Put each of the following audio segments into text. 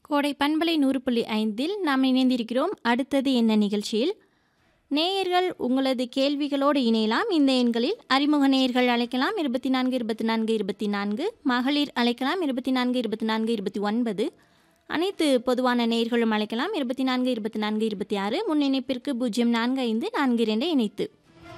கோடை பண்பலை நூறு புள்ளி ஐந்தில் நாம் இணைந்திருக்கிறோம் அடுத்தது என்ன நிகழ்ச்சியில் நேயர்கள் உங்களது கேள்விகளோடு இணையலாம் இந்த எண்களில் அறிமுக நேயர்கள் அழைக்கலாம் இருபத்தி நான்கு இருபத்தி நான்கு இருபத்தி நான்கு மகளிர் அழைக்கலாம் இருபத்தி நான்கு இருபத்தி நான்கு இருபத்தி ஒன்பது அனைத்து பொதுவான நேயர்களும் அழைக்கலாம் இருபத்தி நான்கு இருபத்தி நான்கு இருபத்தி ஆறு முன் இணைப்பிற்கு பூஜ்ஜியம் நான்கு ஐந்து நான்கு இரண்டை இணைத்து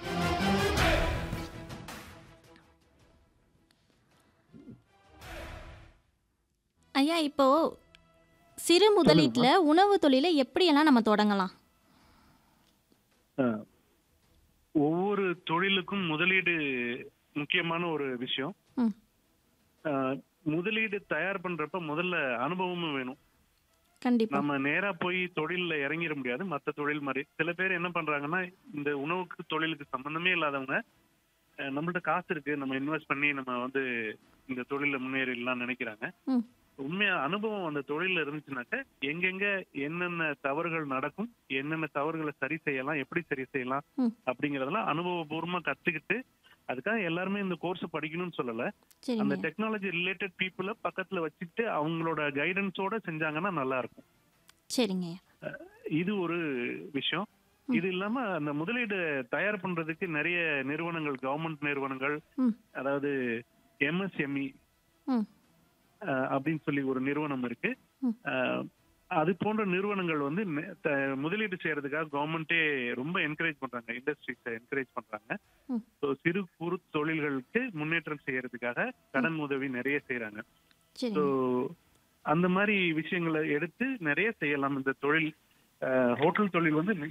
ஐயா இப்போ சிறு முதலீட்டில் உணவு தொழிலை எப்படியெல்லாம் நம்ம தொடங்கலாம் அஹ், ஒவ்வொரு தொழிலுக்கும் முதலீடு முக்கியமான ஒரு விஷயம் ம் அஹ், முதலீடு தயார் பண்றப்ப முதல்ல அனுபவமும் வேணும் கண்டிப்பாக நம்ம நேரா போய் தொழில்ல இறங்கிட முடியாது மத்த தொழில் மாதிரி சில பேர் என்ன பண்றாங்கன்னா இந்த உணவுக்கு தொழிலுக்கு சம்பந்தமே இல்லாதவங்க அஹ், நம்மள்ட்ட காசு இருக்கு நம்ம இன்வெஸ்ட் பண்ணி நம்ம வந்து இந்த தொழில முன்னேறிடலாம் நினைக்கிறாங்க ம் உண்மையா அனுபவம் அந்த தொழில இருந்துச்சுனாக்க எங்கெங்க என்னென்ன தவறுகள் நடக்கும் என்னென்ன தவறுகளை சரி செய்யலாம் எப்படி சரி செய்யலாம் ம் அப்படிங்கறதெல்லாம் அனுபவபூர்வமா கத்துக்கிட்டு அதுக்காக எல்லாருமே இந்த கோர்ஸ் படிக்கணும்னு சொல்லல அந்த சரிங்க டெக்னாலஜி ரிலேட்டட் பீப்புள பக்கத்துல வச்சுட்டு அவங்களோட கைடன்ஸோட செஞ்சாங்கன்னா நல்லா இருக்கும் சரிங்க அஹ் இது ஒரு விஷயம் இது இல்லாம அந்த முதலீடு தயார் பண்றதுக்கு நிறைய நிறுவனங்கள் கவர்மெண்ட் நிறுவனங்கள் ம் அதாவது எம்எஸ்எம்இ ம் அப்படின்னு சொல்லி ஒரு நிறுவனம் இருக்கு ம். அஹ், அது போன்ற நிறுவனங்கள் வந்து நெ- த- முதலீடு செய்யறதுக்காக கவர்மெண்டே ரொம்ப என்கரேஜ் பண்றாங்க இண்டஸ்ட்ரீஸை என்கரேஜ் பண்றாங்க ம் ஸோ சிறு குறு தொழில்களுக்கு முன்னேற்றம் செய்யறதுக்காக கடன் உதவி நிறைய செய்யறாங்க ஸோ சரிங்க அந்த மாதிரி விஷயங்களை எடுத்து நிறைய செய்யலாம் இந்த தொழில் ஹோட்டல் தொழில் வந்து